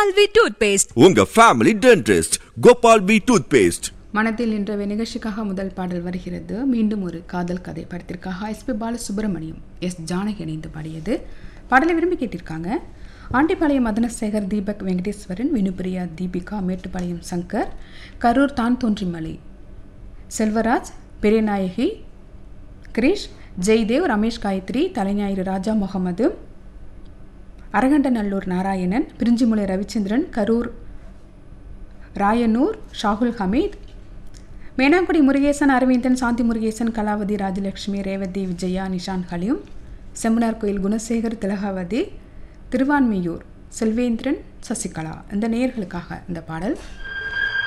கோபால் வி tooth paste உங்க family dentist Gopal பி டூத் பேஸ்ட் மனதில் இன்ற நிகழ்ச்சிக்காக முதல் பாடல் வருகிறது மீண்டும் ஒரு காதல் கதை படத்திற்காக எஸ்பி பாலசுப்ரமணியம் எஸ் ஜானகி இணைந்து பாடியது பாடலை விரும்பி கேட்டிருக்காங்க ஆண்டிப்பாளையம் மதனசேகர் தீபக் வெங்கடேஸ்வரன் வினுப்பிரியா தீபிகா மேட்டுப்பாளையம் சங்கர் கரூர் தான் தோன்றிமலை செல்வராஜ் பெரியநாயகி கிரீஷ் ஜெய்தேவ் ரமேஷ் காயத்ரி தலைஞாயிறு ராஜா முகமது அரகண்டநல்லூர் நாராயணன் பிரிஞ்சிமுலை ரவிச்சந்திரன் கரூர் ராயனூர் ஷாகுல் ஹமீத் மேனாங்குடி முருகேசன் அரவிந்தன் சாந்தி முருகேசன் கலாவதி ராஜலட்சுமி ரேவதி விஜயா நிஷான் ஹலியும் செம்மனார் கோயில் குணசேகர் திலகாவதி திருவான்மியூர் செல்வேந்திரன் சசிகலா இந்த நேயர்களுக்காக இந்த பாடல்